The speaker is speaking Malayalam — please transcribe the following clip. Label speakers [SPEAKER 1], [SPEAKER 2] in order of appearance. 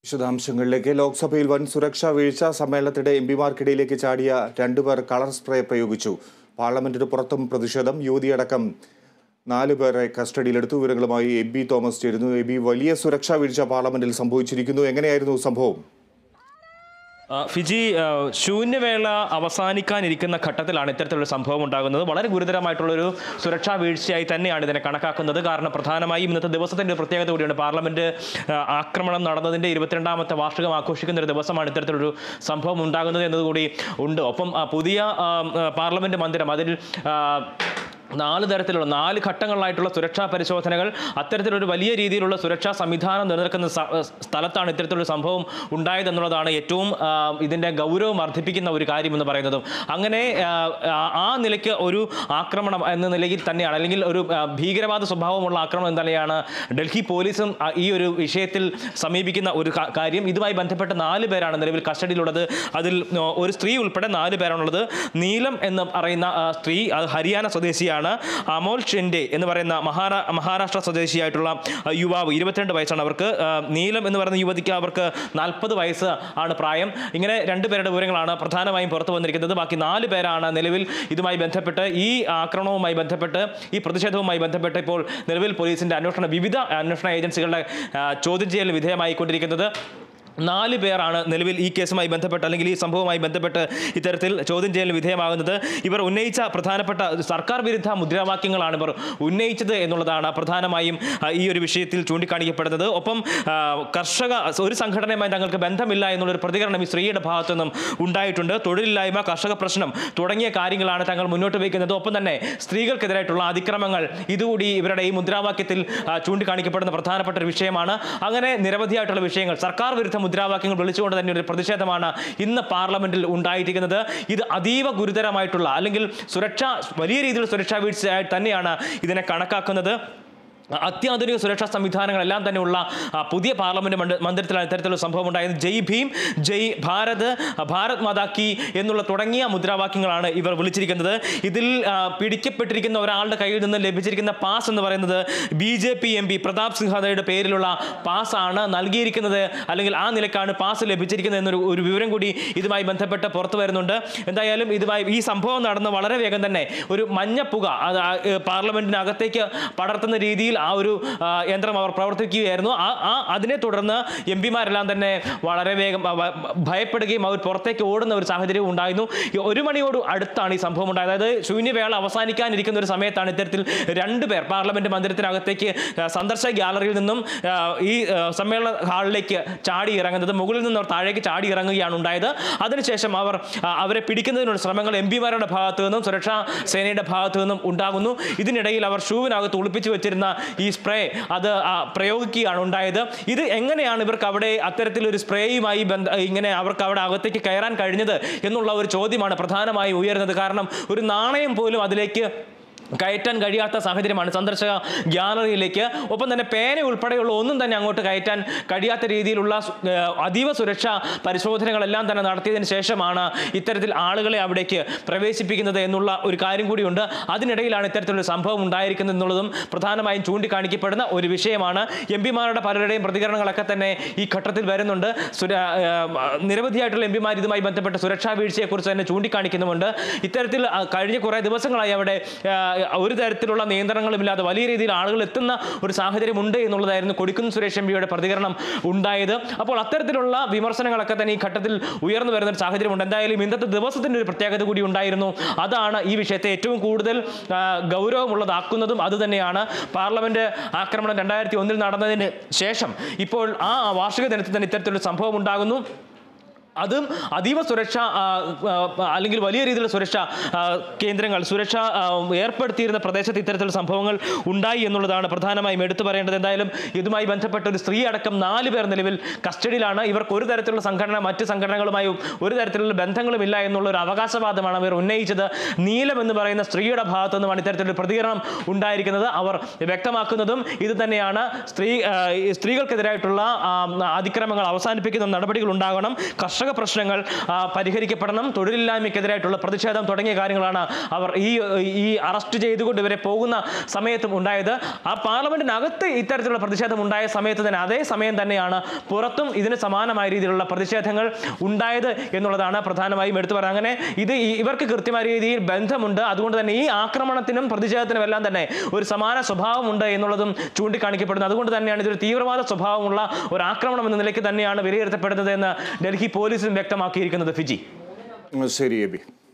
[SPEAKER 1] വിശദാംശങ്ങളിലേക്ക് ലോക്സഭയിൽ വൻ സുരക്ഷാ വീഴ്ച സമ്മേളനത്തിനിടെ എം പിമാർക്കിടയിലേക്ക് ചാടിയ രണ്ടുപേർ കളർ സ്പ്രേ പ്രയോഗിച്ചു പാർലമെന്റിന് പുറത്തും പ്രതിഷേധം യുവതിയടക്കം നാല് പേരെ കസ്റ്റഡിയിലെടുത്തു വിവരങ്ങളുമായി എ ബി തോമസ് ചേരുന്നു എ ബി വലിയ സുരക്ഷാ വീഴ്ച പാർലമെന്റിൽ സംഭവിച്ചിരിക്കുന്നു എങ്ങനെയായിരുന്നു സംഭവം
[SPEAKER 2] ആ, ഫിജി ആ, ശൂന്യവേള അവസാനിക്കാനിരിക്കുന്ന ഘട്ടത്തിലാണ് ഇത്തരത്തിലൊരു സംഭവം ഉണ്ടാകുന്നത് വളരെ ഗുരുതരമായിട്ടുള്ളൊരു സുരക്ഷാ വീഴ്ചയായി തന്നെയാണ് ഇതിനെ കണക്കാക്കുന്നത് കാരണം പ്രധാനമായും ഇന്നത്തെ ദിവസത്തിൻ്റെ ഒരു പ്രത്യേകത കൂടിയാണ് പാർലമെന്റ് ആ, ആക്രമണം നടന്നതിൻ്റെ ഇരുപത്തിരണ്ടാമത്തെ വാർഷികം ആഘോഷിക്കുന്ന ഒരു ദിവസമാണ് ഇത്തരത്തിലൊരു സംഭവം ഉണ്ടാകുന്നത് എന്നതുകൂടി ഉണ്ട് ഒപ്പം ആ, പുതിയ ആ, ആ, പാർലമെന്റ് മന്ദിരം അതിൽ ആ, നാല് തരത്തിലുള്ള നാല് ഘട്ടങ്ങളിലായിട്ടുള്ള സുരക്ഷാ പരിശോധനകൾ അത്തരത്തിലൊരു വലിയ രീതിയിലുള്ള സുരക്ഷാ സംവിധാനം നിലനിൽക്കുന്ന സ- സ്ഥലത്താണ് ഇത്തരത്തിലൊരു സംഭവം ഉണ്ടായതെന്നുള്ളതാണ് ഏറ്റവും ആ, ഇതിൻ്റെ ഗൗരവം വർദ്ധിപ്പിക്കുന്ന ഒരു കാര്യം എന്ന് പറയുന്നതും അങ്ങനെ ആ, ആ- ആ നിലയ്ക്ക് ഒരു ആക്രമണം എന്ന നിലയിൽ തന്നെയാണ് അല്ലെങ്കിൽ ഒരു ആ, ഭീകരവാദ സ്വഭാവമുള്ള ആക്രമണം എന്ന നിലയാണ് ഡൽഹി പോലീസും ആ, ഈ ഒരു വിഷയത്തിൽ സമീപിക്കുന്ന ഒരു കാ- കാര്യം ഇതുമായി ബന്ധപ്പെട്ട് നാല് പേരാണ് നിലവിൽ കസ്റ്റഡിയിലുള്ളത് അതിൽ ആ, ഒരു സ്ത്രീ ഉൾപ്പെടെ നാല് പേരാണുള്ളത് നീലം എന്ന് പറയുന്ന ആ, സ്ത്രീ അത് ഹരിയാന സ്വദേശിയാണ് അമോൽ ഷെൻഡെ എന്ന് പറയുന്ന മഹാരാ മഹാരാഷ്ട്ര സ്വദേശിയായിട്ടുള്ള ആ, യുവാവ് ഇരുപത്തിരണ്ട് വയസ്സാണ് അവർക്ക് ആ, നീലം എന്ന് പറയുന്ന യുവതിക്ക് അവർക്ക് നാൽപ്പത് വയസ്സ് ആണ് പ്രായം ഇങ്ങനെ രണ്ടുപേരുടെ വിവരങ്ങളാണ് പ്രധാനമായും പുറത്തു വന്നിരിക്കുന്നത് ബാക്കി നാല് പേരാണ് നിലവിൽ ഇതുമായി ബന്ധപ്പെട്ട് ഈ ആക്രമണവുമായി ബന്ധപ്പെട്ട് ഈ പ്രതിഷേധവുമായി ബന്ധപ്പെട്ട് ഇപ്പോൾ നിലവിൽ പോലീസിന്റെ അന്വേഷണ വിവിധ അന്വേഷണ ഏജൻസികളുടെ ആ, ചോദ്യം ചെയ്യൽ വിധേയമായിക്കൊണ്ടിരിക്കുന്നത് നാല് പേരാണ് നിലവിൽ ഈ കേസുമായി ബന്ധപ്പെട്ട് അല്ലെങ്കിൽ ഈ സംഭവവുമായി ബന്ധപ്പെട്ട് ഇത്തരത്തിൽ ചോദ്യം ചെയ്യലിന് വിധേയമാകുന്നത് ഇവർ ഉന്നയിച്ച പ്രധാനപ്പെട്ട സർക്കാർ വിരുദ്ധ മുദ്രാവാക്യങ്ങളാണ് ഇവർ ഉന്നയിച്ചത് എന്നുള്ളതാണ് പ്രധാനമായും ആ, ഈ ഒരു വിഷയത്തിൽ ചൂണ്ടിക്കാണിക്കപ്പെടുന്നത് ഒപ്പം ആ, കർഷക ഒരു സംഘടനയുമായി തങ്ങൾക്ക് ബന്ധമില്ല എന്നുള്ളൊരു പ്രതികരണം ഈ സ്ത്രീയുടെ ഭാഗത്തു നിന്നും ഉണ്ടായിട്ടുണ്ട് തൊഴിലില്ലായ്മ കർഷക പ്രശ്നം തുടങ്ങിയ കാര്യങ്ങളാണ് തങ്ങൾ മുന്നോട്ട് വയ്ക്കുന്നത് ഒപ്പം തന്നെ സ്ത്രീകൾക്കെതിരായിട്ടുള്ള അതിക്രമങ്ങൾ ഇതുകൂടി ഇവരുടെ ഈ മുദ്രാവാക്യത്തിൽ ആ, ചൂണ്ടിക്കാണിക്കപ്പെടുന്ന പ്രധാനപ്പെട്ട ഒരു വിഷയമാണ് അങ്ങനെ നിരവധിയായിട്ടുള്ള വിഷയങ്ങൾ സർക്കാർ വിരുദ്ധ മുദ്രാവാക്യങ്ങൾ വിളിച്ചുകൊണ്ട് തന്നെ ഒരു പ്രതിഷേധമാണ് ഇന്ന് പാർലമെന്റിൽ ഉണ്ടായിരിക്കുന്നത് ഇത് അതീവ ഗുരുതരമായിട്ടുള്ള അല്ലെങ്കിൽ സുരക്ഷ വലിയ രീതിയിലുള്ള സുരക്ഷാ വീഴ്ചയായി തന്നെയാണ് ഇതിനെ കണക്കാക്കുന്നത് അത്യാധുനിക സുരക്ഷാ സംവിധാനങ്ങളെല്ലാം തന്നെയുള്ള ആ, പുതിയ പാർലമെന്റ് മണ്ഡ- മന്ദിരത്തിലാണ് ഇത്തരത്തിലുള്ള സംഭവം ഉണ്ടായത് ജയ് ഭീം ജയ് ഭാരത് ഭാരത് മാതാ കി എന്നുള്ള തുടങ്ങിയ മുദ്രാവാക്യങ്ങളാണ് ഇവർ വിളിച്ചിരിക്കുന്നത് ഇതിൽ ആ, പിടിക്കപ്പെട്ടിരിക്കുന്ന ഒരാളുടെ കയ്യിൽ നിന്ന് ലഭിച്ചിരിക്കുന്ന പാസ് എന്ന് പറയുന്നത് B J P M P Pratap സിംഹയുടെ പേരിലുള്ള പാസ് ആണ് നൽകിയിരിക്കുന്നത് അല്ലെങ്കിൽ ആ നിലക്കാണ് പാസ് ലഭിച്ചിരിക്കുന്നത് എന്നൊരു ഒരു വിവരം കൂടി ഇതുമായി ബന്ധപ്പെട്ട് പുറത്തു വരുന്നുണ്ട് എന്തായാലും ഇതുമായി ഈ സംഭവം നടന്ന് വളരെ വേഗം തന്നെ ഒരു മഞ്ഞപ്പുക അത് ആ, ഏ, പാർലമെന്റിനകത്തേക്ക് പടർത്തുന്ന രീതിയിൽ ആ ഒരു ആ, യന്ത്രം അവർ പ്രവർത്തിക്കുകയായിരുന്നു ആ ആ അതിനെ തുടർന്ന് എം പിമാരെല്ലാം തന്നെ വളരെ വേഗം ആ, വ- ഭയപ്പെടുകയും അവർ പുറത്തേക്ക് ഓടുന്ന ഒരു സാഹചര്യം ഉണ്ടായിരുന്നു ഈ ഒരു മണിയോട് അടുത്താണ് ഈ സംഭവം ഉണ്ടായത് അതായത് ശൂന്യവേള അവസാനിക്കാനിരിക്കുന്ന ഒരു സമയത്താണ് ഇത്തരത്തിൽ രണ്ടുപേർ പാർലമെന്റ് മന്ദിരത്തിനകത്തേക്ക് ആ, സന്ദർശക ഗ്യാലറിയിൽ നിന്നും ആ, ഈ ആ, സമ്മേളന ഹാളിലേക്ക് ചാടി ഇറങ്ങുന്നത് മുകളിൽ നിന്ന് അവർ താഴേക്ക് ചാടി ഇറങ്ങുകയാണ് ഉണ്ടായത് അതിനുശേഷം അവർ ആ, അവരെ പിടിക്കുന്നതിനുള്ള ശ്രമങ്ങൾ എം പിമാരുടെ ഭാഗത്തു നിന്നും സുരക്ഷാ സേനയുടെ ഭാഗത്തു നിന്നും ഉണ്ടാകുന്നു ഇതിനിടയിൽ അവർ ഷൂവിനകത്ത് ഒളിപ്പിച്ചു വെച്ചിരുന്ന ഈ സ്പ്രേ അത് ആ, പ്രയോഗിക്കുകയാണ് ഉണ്ടായത് ഇത് എങ്ങനെയാണ് ഇവർക്ക് അവിടെ അത്തരത്തിലൊരു സ്പ്രേയുമായി ബന്ധ ഇങ്ങനെ അവർക്ക് അവിടെ അകത്തേക്ക് കയറാൻ കഴിഞ്ഞത് എന്നുള്ള ഒരു ചോദ്യമാണ് പ്രധാനമായും ഉയരുന്നത് കാരണം ഒരു നാണയം പോലും അതിലേക്ക് കയറ്റാൻ കഴിയാത്ത സാഹചര്യമാണ് സന്ദർശക ഗ്യാലറിയിലേക്ക് ഒപ്പം തന്നെ പേന ഉൾപ്പെടെയുള്ള ഒന്നും തന്നെ അങ്ങോട്ട് കയറ്റാൻ കഴിയാത്ത രീതിയിലുള്ള സു- ഏഹ് അതീവ സുരക്ഷാ പരിശോധനകളെല്ലാം തന്നെ നടത്തിയതിന് ശേഷമാണ് ഇത്തരത്തിൽ ആളുകളെ അവിടേക്ക് പ്രവേശിപ്പിക്കുന്നത് എന്നുള്ള ഒരു കാര്യം കൂടിയുണ്ട് അതിനിടയിലാണ് ഇത്തരത്തിലൊരു സംഭവം ഉണ്ടായിരിക്കുന്നത് എന്നുള്ളതും പ്രധാനമായും ചൂണ്ടിക്കാണിക്കപ്പെടുന്ന ഒരു വിഷയമാണ് എം പിമാരുടെ പലരുടെയും പ്രതികരണങ്ങളൊക്കെ തന്നെ ഈ ഘട്ടത്തിൽ വരുന്നുണ്ട് സുര- ഏഹ് നിരവധിയായിട്ടുള്ള എം പിമാർ ഇതുമായി ബന്ധപ്പെട്ട സുരക്ഷാ വീഴ്ചയെക്കുറിച്ച് തന്നെ ചൂണ്ടിക്കാണിക്കുന്നുമുണ്ട് ഇത്തരത്തിൽ ആ, കഴിഞ്ഞ കുറേ ദിവസങ്ങളായി അവിടെ ആ, ഒരു തരത്തിലുള്ള നിയന്ത്രണങ്ങളുമില്ലാതെ വലിയ രീതിയിൽ ആളുകൾ എത്തുന്ന ഒരു സാഹചര്യം ഉണ്ട് എന്നുള്ളതായിരുന്നു കൊടിക്കുന്ന് സുരേഷ് എം പിയുടെ പ്രതികരണം ഉണ്ടായത് അപ്പോൾ അത്തരത്തിലുള്ള വിമർശനങ്ങളൊക്കെ തന്നെ ഈ ഘട്ടത്തിൽ ഉയർന്നു വരുന്ന ഒരു സാഹചര്യമുണ്ട് എന്തായാലും ഇന്നത്തെ ദിവസത്തിൻ്റെ ഒരു പ്രത്യേകത കൂടി ഉണ്ടായിരുന്നു അതാണ് ഈ വിഷയത്തെ ഏറ്റവും കൂടുതൽ ആ, ഗൗരവമുള്ളതാക്കുന്നതും അതുതന്നെയാണ് പാർലമെന്റ് ആക്രമണം രണ്ടായിരത്തി ഒന്നിൽ നടന്നതിന് ശേഷം ഇപ്പോൾ ആ വാർഷിക ദിനത്തിൽ തന്നെ ഇത്തരത്തിലൊരു സംഭവം ഉണ്ടാകുന്നു അതും അതീവ സുരക്ഷ ആ, ആ, അല്ലെങ്കിൽ വലിയ രീതിയിലുള്ള സുരക്ഷ ആ, കേന്ദ്രങ്ങൾ സുരക്ഷ ആ, ഏർപ്പെടുത്തിയിരുന്ന പ്രദേശത്ത് ഇത്തരത്തിലുള്ള സംഭവങ്ങൾ ഉണ്ടായി എന്നുള്ളതാണ് പ്രധാനമായും എടുത്തു പറയേണ്ടത് എന്തായാലും ഇതുമായി ബന്ധപ്പെട്ട ഒരു സ്ത്രീ അടക്കം നാല് പേർ നിലവിൽ കസ്റ്റഡിയിലാണ് ഇവർക്ക് ഒരു തരത്തിലുള്ള സംഘടന മറ്റ് സംഘടനകളുമായും ഒരു തരത്തിലുള്ള ബന്ധങ്ങളും ഇല്ല എന്നുള്ള ഒരു അവകാശവാദമാണ് അവർ ഉന്നയിച്ചത് നീലം എന്ന് പറയുന്ന സ്ത്രീയുടെ ഭാഗത്തു നിന്നുമാണ് ഇത്തരത്തിലൊരു പ്രതികരണം ഉണ്ടായിരിക്കുന്നത് അവർ വ്യക്തമാക്കുന്നതും ഇത് തന്നെയാണ് സ്ത്രീ ആ, ഈ സ്ത്രീകൾക്കെതിരായിട്ടുള്ള ആ, അതിക്രമങ്ങൾ അവസാനിപ്പിക്കുന്ന നടപടികൾ ഉണ്ടാകണം കർഷക അടിസ്ഥാന പ്രശ്നങ്ങൾ ആ, പരിഹരിക്കപ്പെടണം തൊഴിലില്ലായ്മയ്ക്കെതിരായിട്ടുള്ള പ്രതിഷേധം തുടങ്ങിയ കാര്യങ്ങളാണ് അവർ ഈ ഈ അറസ്റ്റ് ചെയ്തുകൊണ്ട് ഇവരെ പോകുന്ന സമയത്തും ഉണ്ടായത് ആ പാർലമെന്റിനകത്ത് ഇത്തരത്തിലുള്ള പ്രതിഷേധം ഉണ്ടായ സമയത്ത് തന്നെ അതേ സമയം തന്നെയാണ് പുറത്തും ഇതിന് സമാനമായ രീതിയിലുള്ള പ്രതിഷേധങ്ങൾ ഉണ്ടായത് എന്നുള്ളതാണ് പ്രധാനമായും എടുത്തു പറയുന്നത് അങ്ങനെ ഇത് ഈ- ഇവർക്ക് കൃത്യമായ രീതിയിൽ ബന്ധമുണ്ട് അതുകൊണ്ട് തന്നെ ഈ ആക്രമണത്തിനും പ്രതിഷേധത്തിനും എല്ലാം തന്നെ ഒരു സമാന സ്വഭാവമുണ്ട് എന്നുള്ളതും ചൂണ്ടിക്കാണിക്കപ്പെടുന്നു അതുകൊണ്ട് തന്നെയാണ് ഇതൊരു തീവ്രവാദ സ്വഭാവമുള്ള ഒരു ആക്രമണം എന്ന നിലയ്ക്ക് തന്നെയാണ് വിലയിരുത്തപ്പെടുന്നത് എന്ന് ഡൽഹി പോലീസും വ്യക്തമാക്കിയിരിക്കുന്നത് ഫിജി
[SPEAKER 1] ശരി എബി